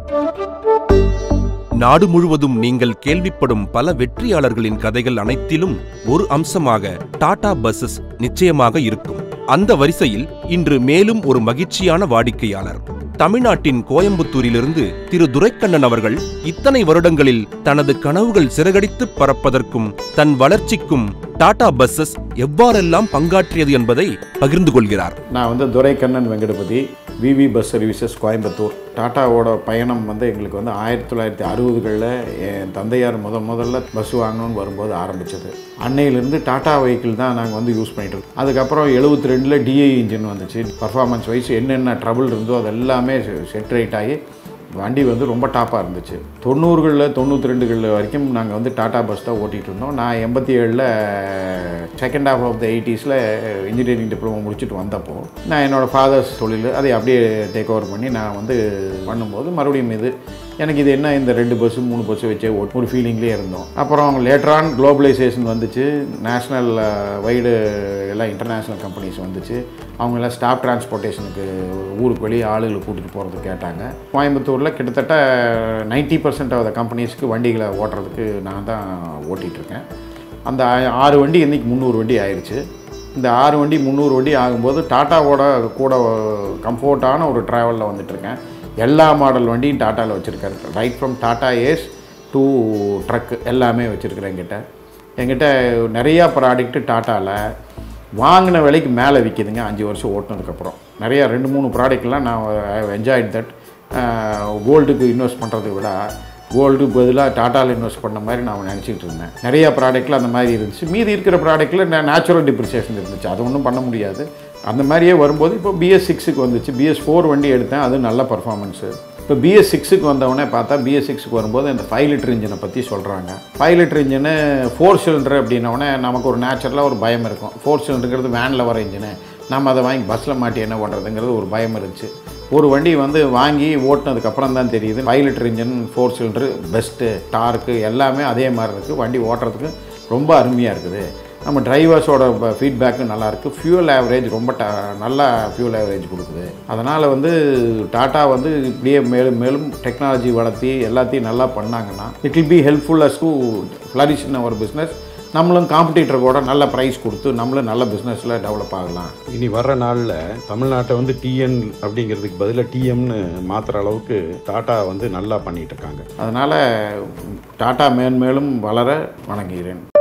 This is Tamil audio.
நாடு முழுவதும் நீங்கள் கேள்விப்படும் பல வெற்றியாளர்களின் கதைகள் அனைத்திலும் ஒரு அம்சமாக டாடா பஸ்ஸஸ் நிச்சயமாக இருக்கும் அந்த வரிசையில் இன்று மேலும் ஒரு மகிழ்ச்சியான வாடிக்கையாளர் தமிழ்நாட்டின் கோயம்புத்தூரிலிருந்து திரு துரைக்கண்ணன் அவர்கள் இத்தனை வருடங்களில் தனது கனவுகள் சிறகடித்து பறப்பதற்கும் தன் வளர்ச்சிக்கும் டாடா பஸ்ஸஸ் எவ்வாறெல்லாம் பங்காற்றியது என்பதை பகிர்ந்து கொள்கிறார் நான் வந்து Duraikannan Venkatapathy VV bus services Coimbatore டாட்டாவோட பயணம் வந்து எங்களுக்கு வந்து ஆயிரத்தி தொள்ளாயிரத்தி அறுபதுகளில் என் தந்தையார் முத முதல்ல பஸ் வாங்கணும்னு வரும்போது ஆரம்பிச்சது அன்னையிலேருந்து டாடா வெஹிக்கிள் தான் நாங்கள் வந்து யூஸ் பண்ணிட்டு இருக்கோம் அதுக்கப்புறம் எழுபத்தி ரெண்டில் டிஐ இன்ஜின் வந்துச்சு பர்ஃபார்மன்ஸ் வைஸ் என்னென்ன ட்ரபிள் இருந்தோ அது எல்லாமே செட் ரைட் ஆகி வண்டி வந்து ரொம்ப டாப்பாக இருந்துச்சு தொண்ணூறுகளில் தொண்ணூற்றி ரெண்டுகளில் வரைக்கும் நாங்கள் வந்து டாடா பஸ் தான் ஓட்டிகிட்டு இருந்தோம் நான் எண்பத்தி ஏழில் செகண்ட் ஹாஃப் ஆஃப் த எயிட்டிஸில் இன்ஜினியரிங் டிப்ளமோ முடிச்சுட்டு வந்தப்போ நான் என்னோடய ஃபாதர்ஸ் தொழில் அதை அப்படியே டேக் ஓவர் பண்ணி நான் வந்து பண்ணும்போது மறுபடியும் இது எனக்கு இது என்ன இந்த ரெண்டு பஸ்ஸு மூணு பஸ்ஸு வச்சே ஓட் ஒரு ஃபீலிங்லேயே இருந்தோம் அப்புறம் லேட்டரான் குளோபலைசேஷன் வந்துச்சு நேஷ்னல் வைடு எல்லாம் இன்டர்நேஷ்னல் கம்பெனிஸ் வந்துச்சு அவங்க எல்லாம் ஸ்டாஃப் டிரான்ஸ்போர்ட்டேஷனுக்கு ஊருக்கு வெளியே ஆளுகளை கூட்டிகிட்டு போகிறது கேட்டாங்க கோயம்புத்தூரில் கிட்டத்தட்ட நைன்ட்டி பர்சன்ட் ஆஃப் த கம்பெனிஸ்க்கு வண்டிகளை ஓட்டுறதுக்கு நான் தான் ஓட்டிகிட்டு இருக்கேன் அந்த ஆ- ஆறு வண்டி இன்றைக்கி முந்நூறு வண்டி ஆயிடுச்சு இந்த ஆறு வண்டி முந்நூறு வண்டி ஆகும்போது டாட்டாவோட கூட கம்ஃபோர்ட்டான ஒரு ட்ராவலில் வந்துட்டுருக்கேன் எல்லா மாடல் வண்டியும் டாட்டாவில் வச்சுருக்காரு right from Tata Ace to truck எல்லாமே வச்சுருக்கிறேன் என்கிட்ட என்கிட்ட நிறையா ப்ராடக்ட்டு டாட்டாவில் வாங்கின விலைக்கு மேலே விற்கிதுங்க அஞ்சு வருஷம் ஓட்டினதுக்கப்புறம் நிறையா ரெண்டு மூணு ப்ராடக்ட்லாம் நான் என்ஜாய்ட் தட் கோல்டுக்கு இன்வெஸ்ட் பண்ணுறதை விட கோல்டுக்கு பதிலாக டாட்டாவில் இன்வெஸ்ட் பண்ண மாதிரி நான் நினச்சிக்கிட்டு இருந்தேன் நிறைய ப்ராடக்ட்டில் அந்த மாதிரி இருந்துச்சு மீதி இருக்கிற ப்ராடக்ட்டில் நேச்சுரல் டிப்ரிசியேஷன் இருந்துச்சு அது ஒன்றும் பண்ண முடியாது அந்த மாதிரியே வரும்போது இப்போ பிஎஸ் சிக்ஸுக்கு வந்துச்சு பிஎஸ் ஃபோர் வண்டி எடுத்தேன் அது நல்ல பர்ஃபார்மன்ஸு இப்போ பிஎஸ் சிக்ஸுக்கு வந்தவொடனே பார்த்தா பிஎஸ் சிக்ஸுக்கு வரும்போது இந்த ஃபைவ் லிட்டர் இன்ஜினை பற்றி சொல்கிறாங்க five litre engine four cylinder அப்படின்னோடனே நமக்கு ஒரு நேச்சுரலாக ஒரு பயம் இருக்கும் ஃபோர் சிலிண்டருங்கிறது வேனில் வர இன்ஜினு நம்ம அதை வாங்கி பஸ்ஸில் மாட்டி என்ன பண்ணுறதுங்கிறது ஒரு பயம் இருந்துச்சு ஒரு வண்டி வந்து வாங்கி ஓட்டினதுக்கப்புறம் தான் தெரியுது five litre engine four cylinder best torque எல்லாமே அதே மாதிரி இருக்குது வண்டி ஓட்டுறதுக்கு ரொம்ப அருமையாக இருக்குது நம்ம டிரைவர்ஸோட ஃபீட்பேக்கு நல்லாயிருக்கு ஃபியூல் ஆவரேஜ் ரொம்ப ட நல்லா ஃபியூல் ஆவரேஜ் கொடுக்குது அதனால் வந்து டாட்டா வந்து இப்படியே மேலும் மேலும் டெக்னாலஜி வளர்த்தி எல்லாத்தையும் நல்லா பண்ணாங்கன்னா it will be helpful us to flourish in our business நம்மளும் காம்படிட்டர் கூட நல்ல ப்ரைஸ் கொடுத்து நம்மளும் நல்ல பிஸ்னஸில் டெவலப் ஆகலாம் இனி வர்ற நாளில் தமிழ்நாட்டை வந்து டிஎன் அப்படிங்கிறதுக்கு பதிலாக டிஎம்னு மாற்றுற அளவுக்கு டாட்டா வந்து நல்லா பண்ணிட்டு இருக்காங்க அதனால் டாட்டா மேன்மேலும் வளர வணங்குகிறேன்